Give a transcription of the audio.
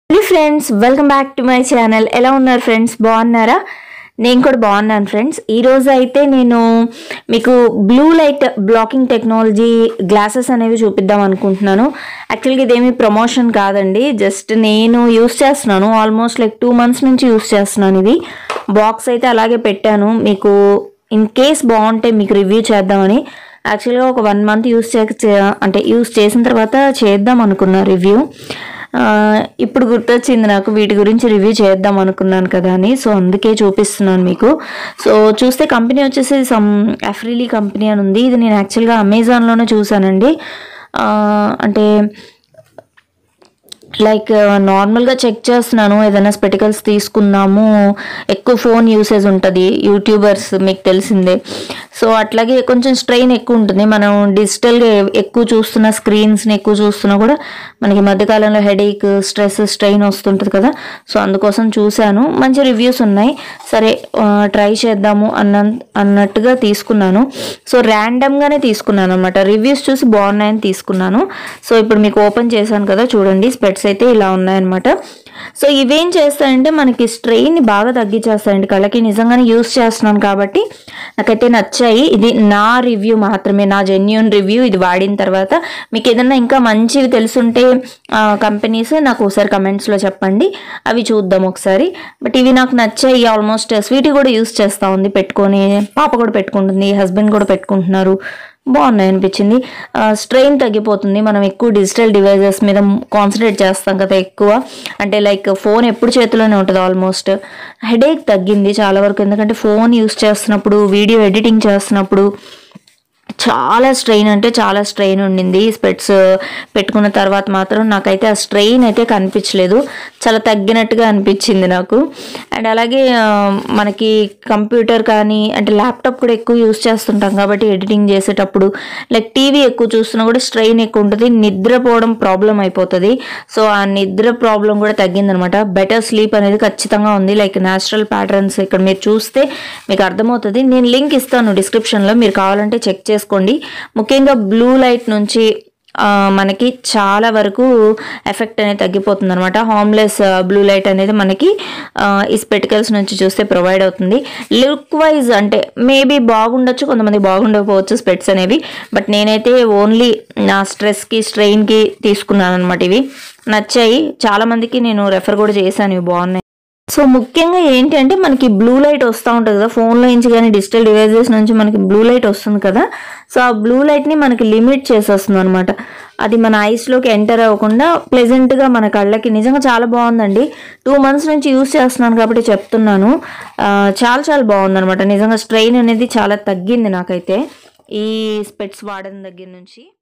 hello friends welcome back to my channel ఎలా ఉన్నారు friends బాగున్నారా నేను కూడా బాగున్నాను ఫ్రెండ్స్ ఈరోజు అయితే నేను మీకు blue light blocking technology glasses అనేవి చూపిద్దాం అనుకుంటున్నాను యాక్చువల్గా ఇదేమి ప్రమోషన్ కాదండి జస్ట్ నేను యూస్ చేస్తున్నాను ఆల్మోస్ట్ లైక్ టూ మంత్స్ నుంచి యూస్ చేస్తున్నాను ఇది బాక్స్ అయితే అలాగే పెట్టాను మీకు ఇన్ కేస్ బాగుంటే మీకు రివ్యూ చేద్దామని యాక్చువల్గా ఒక వన్ మంత్ యూస్ చే అంటే యూస్ చేసిన తర్వాత చేద్దాం అనుకున్నా రివ్యూ ఆ, ఇప్పుడు గుర్తొచ్చింది నాకు వీటి గురించి రివ్యూ చేద్దాం అనుకున్నాను కదా అని సో అందుకే చూపిస్తున్నాను మీకు సో చూస్తే కంపెనీ వచ్చేసి సమ్ అఫ్రిలీ కంపెనీ అని ఉంది ఇది నేను యాక్చువల్గా అమెజాన్లోనే చూసానండి ఆ, అంటే లైక్ నార్మల్గా చెక్ చేస్తున్నాను ఏదైనా స్పెటికల్స్ తీసుకుందాము ఎక్కువ ఫోన్ యూసేజ్ ఉంటుంది యూట్యూబర్స్ మీకు తెలిసిందే సో అట్లాగే కొంచెం స్ట్రెయిన్ ఎక్కువ ఉంటుంది మనం డిజిటల్గా ఎక్కువ చూస్తున్న స్క్రీన్స్ని ఎక్కువ చూస్తున్నా కూడా మనకి మధ్యకాలంలో హెడేక్ స్ట్రెస్ స్ట్రెయిన్ వస్తుంటుంది కదా సో అందుకోసం చూశాను మంచి రివ్యూస్ ఉన్నాయి సరే ట్రై చేద్దాము అన్న అన్నట్టుగా తీసుకున్నాను సో ర్యాండమ్గానే తీసుకున్నాను అనమాట రివ్యూస్ చూసి బాగున్నాయని తీసుకున్నాను సో ఇప్పుడు మీకు ఓపెన్ చేశాను కదా చూడండి స్పెట్స్ అయితే ఇలా ఉన్నాయన్నమాట సో ఇవేం చేస్తాయంటే మనకి స్ట్రెయిన్ని బాగా తగ్గించేస్తాయండి కళ్ళకి నిజంగానే యూస్ చేస్తున్నాను కాబట్టి నాకైతే నచ్చాయి ఇది నా రివ్యూ మాత్రమే నా జెన్యున్ రివ్యూ ఇది వాడిన తర్వాత మీకు ఏదైనా ఇంకా మంచివి తెలుసుంటే కంపెనీస్ నాకు ఒకసారి కమెంట్స్లో చెప్పండి అవి చూద్దాం ఒకసారి బట్ ఇవి నాకు నచ్చాయి ఆల్మోస్ట్ స్వీటీ కూడా యూస్ చేస్తూ ఉంది పెట్టుకొని పాప కూడా పెట్టుకుంటుంది హస్బెండ్ కూడా పెట్టుకుంటున్నారు బాగున్నాయి అనిపించింది స్ట్రెయిన్ తగ్గిపోతుంది మనం ఎక్కువ డిజిటల్ డివైజెస్ మీద కాన్సన్ట్రేట్ చేస్తాం కదా ఎక్కువ అంటే లైక్ ఫోన్ ఎప్పుడు చేతిలోనే ఉంటుంది ఆల్మోస్ట్ హెడేక్ తగ్గింది చాలా వరకు ఎందుకంటే ఫోన్ యూస్ చేస్తున్నప్పుడు వీడియో ఎడిటింగ్ చేస్తున్నప్పుడు చాలా స్ట్రెయిన్ అంటే చాలా స్ట్రెయిన్ ఉండింది స్పెట్స్ పెట్టుకున్న తర్వాత మాత్రం నాకైతే ఆ స్ట్రెయిన్ అయితే కనిపించలేదు చాలా తగ్గినట్టుగా అనిపించింది నాకు అండ్ అలాగే ఆ, మనకి కంప్యూటర్ కానీ అంటే ల్యాప్టాప్ కూడా ఎక్కువ యూస్ చేస్తుంటాం కాబట్టి ఎడిటింగ్ చేసేటప్పుడు లైక్ టీవీ ఎక్కువ చూస్తున్నా కూడా స్ట్రెయిన్ ఎక్కువ ఉంటుంది నిద్రపోవడం ప్రాబ్లం అయిపోతుంది సో ఆ నిద్ర ప్రాబ్లం కూడా తగ్గిందనమాట బెటర్ స్లీప్ అనేది ఖచ్చితంగా ఉంది లైక్ న్యాచురల్ ప్యాటర్న్స్ ఇక్కడ మీరు చూస్తే మీకు అర్థమవుతుంది నేను లింక్ ఇస్తాను డిస్క్రిప్షన్లో మీరు కావాలంటే చెక్ చేసుకోండి ముఖ్యంగా బ్లూ లైట్ నుంచి ఆ, మనకి చాలా వరకు ఎఫెక్ట్ అనేది తగ్గిపోతుంది అనమాట హామ్లెస్ బ్లూ లైట్ అనేది మనకి ఆ, ఈ స్పెటికల్స్ నుంచి చూస్తే ప్రొవైడ్ అవుతుంది లుక్ వైజ్ అంటే మేబీ బాగుండొచ్చు కొంతమంది బాగుండకపోవచ్చు స్పెట్స్ అనేవి బట్ నేనైతే ఓన్లీ నా స్ట్రెస్కి స్ట్రెయిన్కి తీసుకున్నాను అనమాట ఇవి నచ్చాయి చాలా మందికి నేను రెఫర్ కూడా చేశాను ఇవి బాగున్నాయి సో ముఖ్యంగా ఏంటి అంటే మనకి బ్లూ లైట్ వస్తూ ఉంటుంది కదా ఫోన్లో నుంచి కానీ డిజిటల్ డివైజెస్ నుంచి మనకి బ్లూ లైట్ వస్తుంది కదా సో ఆ బ్లూ లైట్ని మనకి లిమిట్ చేసేస్తుంది అనమాట అది మన ఐస్లోకి ఎంటర్ అవ్వకుండా ప్లెజెంట్గా మన కళ్ళకి నిజంగా చాలా బాగుందండి టూ మంత్స్ నుంచి యూస్ చేస్తున్నాను కాబట్టి చెప్తున్నాను ఆ, చాలా చాలా బాగుందన్నమాట నిజంగా స్ట్రెయిన్ అనేది చాలా తగ్గింది నాకైతే ఈ స్పెట్స్ వాడడం దగ్గర నుంచి